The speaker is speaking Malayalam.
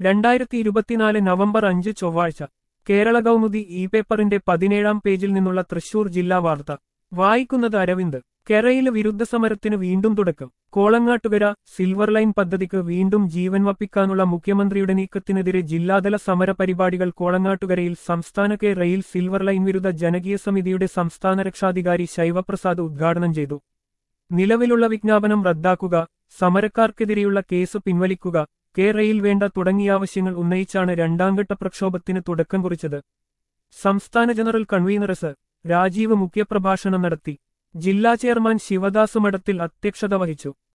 രണ്ടായിരത്തി ഇരുപത്തിനാല് നവംബർ അഞ്ച് ചൊവ്വാഴ്ച കേരള കൗമുദി ഇ പേപ്പറിന്റെ പതിനേഴാം പേജിൽ നിന്നുള്ള തൃശൂർ ജില്ലാ വാർത്ത വായിക്കുന്നത് അരവിന്ദ് കെറയിൽ വിരുദ്ധ സമരത്തിന് വീണ്ടും തുടക്കം കോളങ്ങാട്ടുകര സിൽവർ ലൈൻ പദ്ധതിക്ക് വീണ്ടും ജീവൻ വപ്പിക്കാനുള്ള മുഖ്യമന്ത്രിയുടെ നീക്കത്തിനെതിരെ ജില്ലാതല സമര പരിപാടികൾ കോളങ്ങാട്ടുകരയിൽ സംസ്ഥാന കെ റെയിൽ സിൽവർ ലൈൻ വിരുദ്ധ ജനകീയ സമിതിയുടെ സംസ്ഥാന രക്ഷാധികാരി ശൈവപ്രസാദ് ഉദ്ഘാടനം ചെയ്തു നിലവിലുള്ള വിജ്ഞാപനം റദ്ദാക്കുക സമരക്കാർക്കെതിരെയുള്ള കേസ് പിൻവലിക്കുക കെ റെയിൽ വേണ്ട തുടങ്ങിയ ആവശ്യങ്ങൾ ഉന്നയിച്ചാണ് രണ്ടാംഘട്ട പ്രക്ഷോഭത്തിന് തുടക്കം കുറിച്ചത് സംസ്ഥാന ജനറൽ കൺവീനർ എസ് രാജീവ് മുഖ്യപ്രഭാഷണം നടത്തി ജില്ലാ ചെയർമാൻ ശിവദാസ് മഠത്തിൽ അധ്യക്ഷത വഹിച്ചു